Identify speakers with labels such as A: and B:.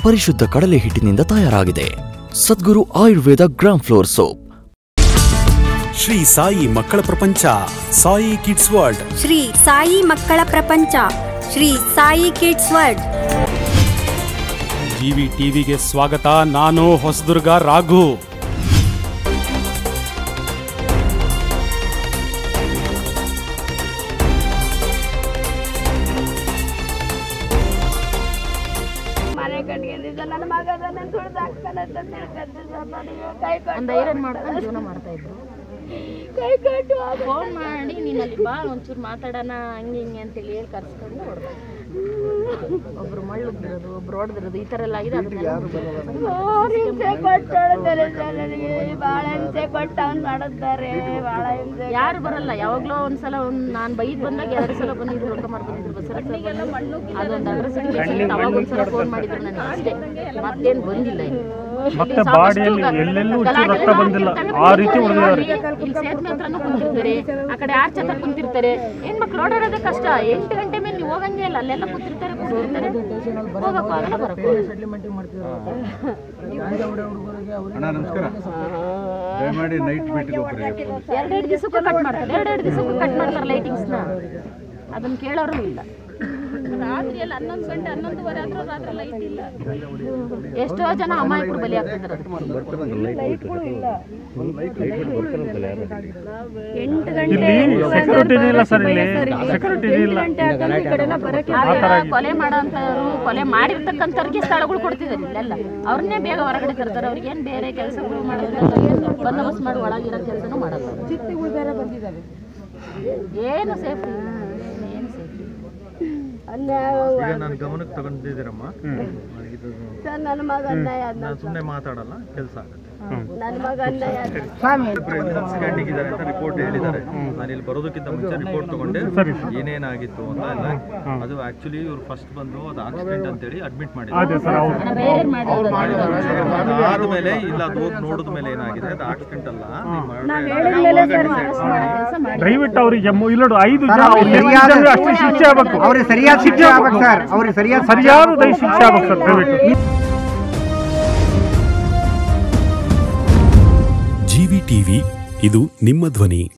A: ಪರಿಶುದ್ಧ ಕಡಲೆ ಹಿಟ್ಟಿನಿಂದ ತಯಾರಾಗಿದೆ Sadguru Ayurveda gram flour soap
B: Shri Sai ಮಕ್ಕಳ ಪ್ರಪಂಚ ಸಾಯಿ ಕಿಡ್ಸ್ ವರ್ಲ್ಡ್
C: ಶ್ರೀ ಸಾಯಿ ಮಕ್ಕಳ ಪ್ರಪಂಚ Shri Sai kids world
B: GV ಟಿವಿಗೆ ಸ್ವಾಗತ ನಾನು ಹೊಸದುರ್ಗ ರಾಘು
D: ಮನೆ ಕಟ್ಕೊಂಡಿದ್ದ ನನ್ನ ಮಗ ನನ್ನ ಸುಳ್ದು ಹಾಕ್ತಾನಂತ ತಿಳ್ಕೊಂಡಿದ್ದ ನನಗೆ ಕೈ
E: ಒಂದು
D: ಕಟ್ಟು
E: ಐರನ್ ಮಾಡ್ಕೊಂಡು ಜೀವನ ಮಾಡ್ತಾ ಇದ್ರು
D: ಕೈ ಕಟ್ಟು
E: ಫೋನ್ ಮಾಡಿ ನೀನು ಅಲ್ಲಿ ಬಾ ಒಂಚೂರು ಮಾತಾಡೋಣ ಹಂಗೆ ಹಿಂಗೆ ಅಂತೇಳಿ ಹೇಳಿ ಕರ್ಸ್ಕೊಂಡು ಹೊಡ್ದ ಒಬ್ರು ಮಳ್ಳುದಿರೋದು ಒಬ್ರು ಹೊಡೆದಿರೋದು ಈ ಥರ ಎಲ್ಲ ಆಗಿದೆ ಅದನ್ನೆಲ್ಲ
D: ಭಾಳ ಹಿಂಸೆ ಕೊಟ್ಟಾಡ್ತಾರೆ ಸರ್ ನನಗೆ ಭಾಳ ಹಿಂಸೆ ಕೊಟ್ಟು ಅವ್ನು ಮಾಡಿದ್ದಾರೆ ಭಾಳ ಹಿಂಸೆ
E: ಯಾರು ಬರಲ್ಲ ಯಾವಾಗಲೋ ಒಂದ್ಸಲ ಒಂದು ನಾನು ಬೈದ್ ಬಂದಾಗ ಎರಡು ಸಲ ಬಂದಿದ್ರು ಹುಡ್ಕೊಂಡ್ ಬಂದಿದ್ರು ಬಸ್ಸಲ್ಲಿ ಅದೊಂದು ಅಡ್ರೆಸ್ ಅವಾಗ ಒಂದ್ಸಲ ಫೋನ್ ಮಾಡಿದ್ರು ನನಗೆ ಅಷ್ಟೇ ಮತ್ತೇನು ಬಂದಿಲ್ಲ ಇನ್ನು.
F: ಮತ್ತೆ
E: ಸಾಕಷ್ಟು
F: ಬಾಡಿಯಲ್ಲಿ
E: ಗ-
F: ಎಲ್ಲೆಲ್ಲೂ
E: ಗಲಾಟೆ
F: ರಕ್ತ ಬಂದಿಲ್ಲ
E: ಮಾಡ್ತಿರ್ತಾರೆ,
F: ಆ ರೀತಿ ಹೊಡೆದಿದ್ದಾರೆ
E: ಇಲ್ಲಿ ಸೇತುವೆ ಹತ್ರನೂ ಕುಂತಿರ್ತಾರೆ ಆ ಕಡೆ ಆಚೆ ಹತ್ರ ಕುಂತಿರ್ತಾರೆ ಹೆಣ್ಮಕ್ಳು ಓಡಾಡೋದೇ ಕಷ್ಟ ಎಂಟು ಗಂಟೆ ಮೇಲೆ ನೀವು ಹೋಗಂಗೆ ಇಲ್ಲ ಅಲ್ಲೆಲ್ಲ ಕೂತಿರ್ತಾರೆ ಕೂತಿರ್ತಾರೆ ಹೋಗಕ್ಕೂ ಆಗಲ್ಲ ಬರಕ್ಕೂ
G: ಅಣ್ಣ ನಮಸ್ಕಾರ ದಯಮಾಡಿ ನೈಟ್ ಮೀಟಿಂಗ್ ಒಬ್ಬರಿಗೆ
E: ಎರಡೆರಡು ದಿವಸಕ್ಕೂ ಕಟ್ ಮಾಡ್ತಾರೆ ಎರಡೆರಡು ದಿವಸಕ್ಕೂ ಕಟ್ ಮಾಡ್ತಾರೆ ಲೈಟಿಂಗ್ಸ್ನ ಅದನ್ನ ಕೇಳೋರು ಇಲ್ಲ ರಾತ್ರಿ ಎಲ್ಲ ಹನ್ನೊಂದು ಗಂಟೆ ಹನ್ನೊಂದುವರೆ ಆದ್ರೂ ರಾತ್ರಿ ಲೈಟ್ ಇಲ್ಲ ಎಷ್ಟೋ ಜನ ಅಮಾಯಕರು ಬಲಿ ಆಗ್ತಿದ್ದಾರೆ
D: ಎಂಟು
F: ಇಲ್ಲಿ ಸೆಕ್ಯೂರಿಟಿನೇ ಇಲ್ಲ ಸರ್ ಇಲ್ಲಿ ಸೆಕ್ಯೂರಿಟಿನೇ ಇಲ್ಲ
E: ಆದ್ರೆ ಕೊಲೆ ಮಾಡೋಂಥವ್ರು ಕೊಲೆ ಮಾಡಿರ್ತಕ್ಕಂಥವ್ರಿಗೆ ಸ್ಥಳಗಳು ಕೊಡ್ತಿದ್ದಾರೆ ಇಲ್ಲೆಲ್ಲ ಅವ್ರನ್ನೇ ಬೇಗ ಹೊರಗಡೆ ತರ್ತಾರೆ ಅವ್ರಿಗೆ ಏನು ಬೇರೆ ಕೆಲಸಗಳು ಮಾಡೋದು ಬಂದೋಬಸ್ತ್ ಮಾಡಿ ಒಳಗಿರೋ ಕೆಲಸನೂ ಮಾಡಲ್ಲ ಏನು ಸೇಫ್ಟಿ ಏನು ಸೇಫ್ಟಿ
D: ಅನ್ಯಾಯ
G: ಈಗ ನಾನು ಗಮನಕ್ಕೆ ತಗೊಂಡಿದ್ದೀರಮ್ಮ ಇದು
D: ಸರ್ ನನ್ನ ಮಗ ಅನ್ಯಾಯ ಆದ್ನ
G: ನಾನು ಸುಮ್ಮನೆ ಮಾತಾಡಲ್ಲ ಕೆಲಸ ಆಗುತ್ತೆ
D: ನನ್ನ ಮಗ ಅನ್ಯಾಯ ಆದ್ನ
G: ಸ್ಕ್ಯಾನಿಂಗ್ ಇದ್ದಾರೆ ಅಂತ ರಿಪೋರ್ಟ್ ಹೇಳಿದ್ದಾರೆ ನಾನು ಇಲ್ಲಿ ಬರೋದಕ್ಕಿಂತ ಮುಂಚೆ ರಿಪೋರ್ಟ್ ತಗೊಂಡೆ ಏನೇನಾಗಿತ್ತು ಅಂತ ಎಲ್ಲ ಅದು ಆಕ್ಚುಲಿ ಇವ್ರು ಫಸ್ಟ್ ಬಂದು ಅದು ಆಕ್ಸಿಡೆಂಟ್ ಅಂತೇಳಿ ಅಡ್ಮಿಟ್ ಮಾಡಿದ್ರು
F: ಅದೇ ಸರ್ ಅವ್ರು
E: ಬೇರೆ ಮಾಡೋದು
G: ಅದಾದ್ಮೇಲೆ ಇಲ್ಲ ಅದು ಹೋಗಿ ನೋಡಿದ ಮೇಲೆ ಏನಾಗಿದೆ ಅದು ಆಕ್ಸಿಡೆಂಟ್ ಅಲ್ಲ ನೀವು ಮಾಡಿ-
F: ದಯವಿಟ್ಟು ಅವರಿಗೆ ಇಲ್ಲೋಡು ಐದು ಜನ ಅವ್ರು ಎಷ್ಟು ಜನ ಅಷ್ಟು ಶಿಕ್ಷೆ ಆಗ್ಬೇಕು
H: ಅವ್ರಿಗೆ ಸರಿಯಾದ ಶಿಕ್ಷೆ ಆಗ್ಬೇಕು ಸರ್ ಅವ್ರಿಗೆ ಸರಿಯಾದ
F: ಸರಿಯಾದ ದಯ ಶಿಕ್ಷೆ ಆಗ್ಬೇಕು ಸರ್ ದಯವಿಟ್ಟು
B: ಜಿವಿ ಟಿವಿ ಇದು ನಿಮ್ಮ ಧ್ವನಿ